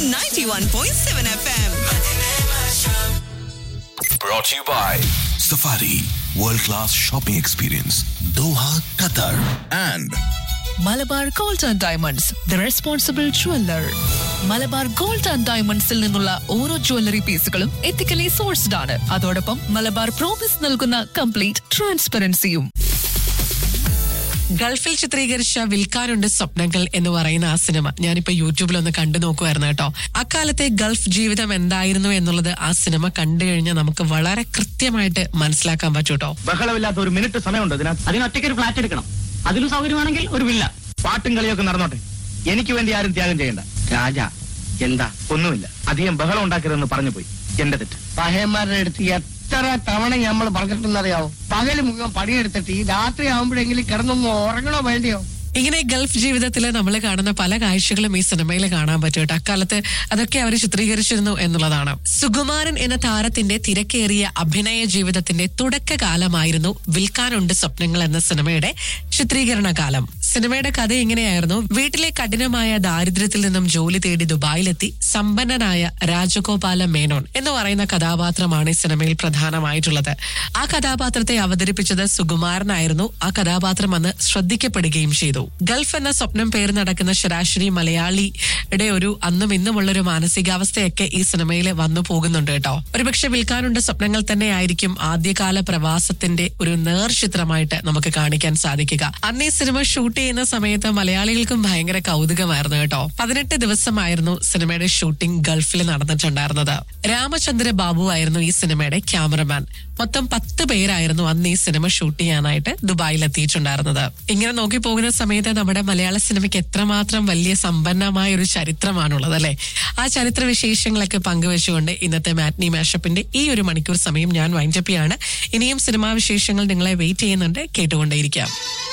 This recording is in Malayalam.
91.7 FM. Brought to you by Safari World Class Shopping Experience Doha, Qatar and Malabar gold and diamonds the responsible jeweller Malabar gold and ഡയമണ്ട്സിൽ നിന്നുള്ള ഓരോ ജ്വല്ലറി പീസുകളും എത്തിക്കലി സോഴ്സ്ഡ് ആണ് അതോടൊപ്പം മലബാർ പ്രോമിസ് നൽകുന്ന കംപ്ലീറ്റ് ട്രാൻസ്പെറൻസിയും ഗൾഫിൽ ചിത്രീകരിച്ച വിൽക്കാനുണ്ട് സ്വപ്നങ്ങൾ എന്ന് പറയുന്ന ആ സിനിമ ഞാനിപ്പോ യൂട്യൂബിൽ ഒന്ന് കണ്ടു നോക്കുമായിരുന്നു കേട്ടോ അക്കാലത്തെ ഗൾഫ് ജീവിതം എന്തായിരുന്നു എന്നുള്ളത് ആ സിനിമ കണ്ടു കഴിഞ്ഞാൽ നമുക്ക് വളരെ കൃത്യമായിട്ട് മനസ്സിലാക്കാൻ പറ്റും കേട്ടോ ബഹളമില്ലാത്ത ഒരു മിനിറ്റ് സമയമുണ്ട് ഇതിനകത്ത് അതിനൊറ്റയ്ക്ക് ഒരു ഫ്ലാറ്റ് എടുക്കണം അതിലും സൗകര്യമാണെങ്കിൽ ഒരു വില്ല പാട്ടും കളിയൊക്കെ നടന്നോട്ടെ എനിക്ക് വേണ്ടി ആരും ത്യാഗം ചെയ്യണ്ട രാജ എന്താ ഒന്നുമില്ല അധികം ബഹളം ഉണ്ടാക്കരുതെന്ന് പറഞ്ഞു പോയി എന്റെ തെറ്റ് പഹയന്മാരുടെ അടുത്ത് എത്ര തവണ നമ്മൾ പറഞ്ഞിട്ടുണ്ടെന്നറിയാവോ പകല് മുഴുവൻ പണിയെടുത്തിട്ട് ഈ രാത്രി ആവുമ്പോഴെങ്കിലും കിടന്നൊന്ന് ഉറങ്ങണോ വേണ്ടിയോ ഇങ്ങനെ ഗൾഫ് ജീവിതത്തിൽ നമ്മൾ കാണുന്ന പല കാഴ്ചകളും ഈ സിനിമയിൽ കാണാൻ പറ്റും കേട്ടോ അക്കാലത്ത് അതൊക്കെ അവർ ചിത്രീകരിച്ചിരുന്നു എന്നുള്ളതാണ് സുകുമാരൻ എന്ന താരത്തിന്റെ തിരക്കേറിയ അഭിനയ ജീവിതത്തിന്റെ തുടക്കകാലമായിരുന്നു വിൽക്കാനുണ്ട് സ്വപ്നങ്ങൾ എന്ന സിനിമയുടെ ചിത്രീകരണ കാലം സിനിമയുടെ കഥ ഇങ്ങനെയായിരുന്നു വീട്ടിലെ കഠിനമായ ദാരിദ്ര്യത്തിൽ നിന്നും ജോലി തേടി ദുബായിലെത്തി സമ്പന്നനായ രാജഗോപാല മേനോൻ എന്ന് പറയുന്ന കഥാപാത്രമാണ് ഈ സിനിമയിൽ പ്രധാനമായിട്ടുള്ളത് ആ കഥാപാത്രത്തെ അവതരിപ്പിച്ചത് സുകുമാരനായിരുന്നു ആ കഥാപാത്രം അന്ന് ശ്രദ്ധിക്കപ്പെടുകയും ചെയ്തു ഗൾഫ് എന്ന സ്വപ്നം പേര് നടക്കുന്ന ശരാശരി മലയാളിയുടെ ഒരു അന്നും ഇന്നുമുള്ള ഒരു മാനസികാവസ്ഥയൊക്കെ ഈ സിനിമയിൽ വന്നു പോകുന്നുണ്ട് കേട്ടോ ഒരുപക്ഷെ വിൽക്കാനുണ്ട് സ്വപ്നങ്ങൾ തന്നെ ആയിരിക്കും ആദ്യകാല പ്രവാസത്തിന്റെ ഒരു നേർചിത്രമായിട്ട് നമുക്ക് കാണിക്കാൻ സാധിക്കുക അന്ന് ഈ സിനിമ ഷൂട്ട് ചെയ്യുന്ന സമയത്ത് മലയാളികൾക്കും ഭയങ്കര കൗതുകമായിരുന്നു കേട്ടോ പതിനെട്ട് ദിവസമായിരുന്നു സിനിമയുടെ ഷൂട്ടിംഗ് ഗൾഫിൽ നടന്നിട്ടുണ്ടായിരുന്നത് രാമചന്ദ്ര ബാബു ആയിരുന്നു ഈ സിനിമയുടെ ക്യാമറമാൻ മൊത്തം പത്ത് പേരായിരുന്നു അന്ന് ഈ സിനിമ ഷൂട്ട് ചെയ്യാനായിട്ട് ദുബായിൽ എത്തിയിട്ടുണ്ടായിരുന്നത് ഇങ്ങനെ നോക്കി പോകുന്ന സമയത്ത് നമ്മുടെ മലയാള സിനിമയ്ക്ക് എത്രമാത്രം വലിയ സമ്പന്നമായ ഒരു ചരിത്രമാണുള്ളത് അല്ലെ ആ ചരിത്ര വിശേഷങ്ങളൊക്കെ പങ്കുവെച്ചുകൊണ്ട് ഇന്നത്തെ മാറ്റ്നി മാഷപ്പിന്റെ ഈ ഒരു മണിക്കൂർ സമയം ഞാൻ വൈൻഡപ്പ് ചെയ്യാണ് ഇനിയും സിനിമാ വിശേഷങ്ങൾ നിങ്ങളെ വെയിറ്റ് ചെയ്യുന്നുണ്ട് കേട്ടുകൊണ്ടേയിരിക്കാം